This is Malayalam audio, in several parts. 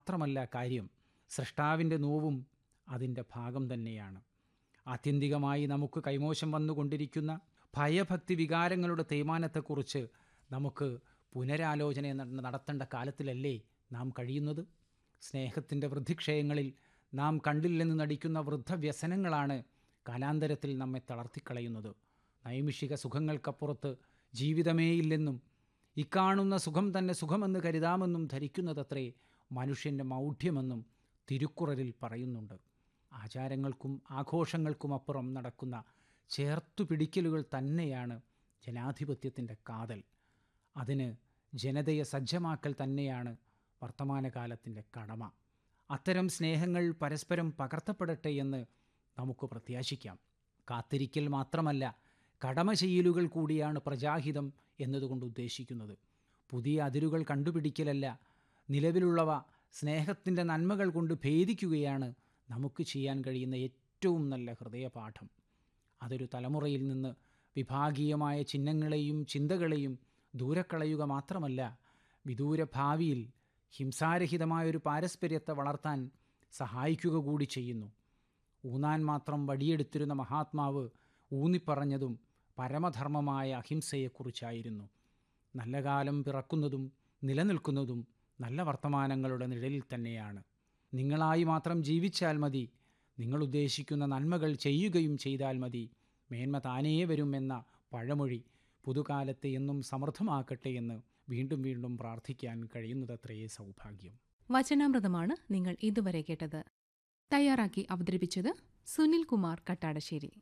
മാത്രമല്ല കാര്യം സൃഷ്ടാവിൻ്റെ നോവും അതിൻ്റെ ഭാഗം തന്നെയാണ് ആത്യന്തികമായി നമുക്ക് കൈമോശം വന്നുകൊണ്ടിരിക്കുന്ന ഭയഭക്തി വികാരങ്ങളുടെ തേയ്മാനത്തെക്കുറിച്ച് നമുക്ക് പുനരാലോചന നട- നടത്തേണ്ട കാലത്തിലല്ലേ നാം കഴിയുന്നത് സ്നേഹത്തിൻ്റെ വൃദ്ധിക്ഷയങ്ങളിൽ നാം കണ്ടില്ലെന്ന് നടിക്കുന്ന വൃദ്ധവ്യസനങ്ങളാണ് കാലാന്തരത്തിൽ നമ്മെ തളർത്തിക്കളയുന്നത് നൈമിഷിക സുഖങ്ങൾക്കപ്പുറത്ത് ജീവിതമേയില്ലെന്നും ഇക്കാണുന്ന സുഖം തന്നെ സുഖമെന്ന് കരുതാമെന്നും ധരിക്കുന്നതത്രേ മനുഷ്യൻ്റെ മൗഢ്യമെന്നും തിരുക്കുറലിൽ പറയുന്നുണ്ട് ആചാരങ്ങൾക്കും ആഘോഷങ്ങൾക്കും അപ്പുറം നടക്കുന്ന ചേർത്തു പിടിക്കലുകൾ തന്നെയാണ് ജനാധിപത്യത്തിൻ്റെ കാതൽ അതിന് ജനതയെ സജ്ജമാക്കൽ തന്നെയാണ് വർത്തമാനകാലത്തിൻ്റെ കടമ അത്തരം സ്നേഹങ്ങൾ പരസ്പരം പകർത്തപ്പെടട്ടെ എന്ന് നമുക്ക് പ്രത്യാശിക്കാം കാത്തിരിക്കൽ മാത്രമല്ല കടമ ചെയ്യലുകൾ കൂടിയാണ് പ്രജാഹിതം എന്നതുകൊണ്ട് ഉദ്ദേശിക്കുന്നത് പുതിയ അതിരുകൾ കണ്ടുപിടിക്കലല്ല നിലവിലുള്ളവ സ്നേഹത്തിൻ്റെ നന്മകൾ കൊണ്ട് ഭേദിക്കുകയാണ് നമുക്ക് ചെയ്യാൻ കഴിയുന്ന ഏറ്റവും നല്ല ഹൃദയപാഠം അതൊരു തലമുറയിൽ നിന്ന് വിഭാഗീയമായ ചിഹ്നങ്ങളെയും ചിന്തകളെയും ദൂരക്കളയുക മാത്രമല്ല വിദൂര ഭാവിയിൽ ഹിംസാരഹിതമായൊരു പാരസ്പര്യത്തെ വളർത്താൻ സഹായിക്കുക കൂടി ചെയ്യുന്നു ഊന്നാൻ മാത്രം വടിയെടുത്തിരുന്ന മഹാത്മാവ് ഊന്നിപ്പറഞ്ഞതും പരമധർമ്മമായ അഹിംസയെക്കുറിച്ചായിരുന്നു നല്ല കാലം പിറക്കുന്നതും നിലനിൽക്കുന്നതും നല്ല വർത്തമാനങ്ങളുടെ നിഴലിൽ തന്നെയാണ് നിങ്ങളായി മാത്രം ജീവിച്ചാൽ മതി നിങ്ങൾ ഉദ്ദേശിക്കുന്ന നന്മകൾ ചെയ്യുകയും ചെയ്താൽ മതി മേന്മ താനേ വരുമെന്ന പഴമൊഴി പുതുകാലത്തെ എന്നും സമൃദ്ധമാക്കട്ടെ എന്ന് വീണ്ടും വീണ്ടും പ്രാർത്ഥിക്കാൻ കഴിയുന്നതത്രയേ സൗഭാഗ്യം വചനാമൃതമാണ് നിങ്ങൾ ഇതുവരെ കേട്ടത് തയ്യാറാക്കി അവതരിപ്പിച്ചത് സുനിൽ കുമാർ കട്ടാടശ്ശേരി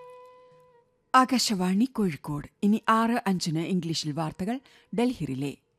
ആകാശവാണി കോഴിക്കോട് ഇനി ആറ് അഞ്ചിന് ഇംഗ്ലീഷിൽ വാർത്തകൾ ഡൽഹി റിലേ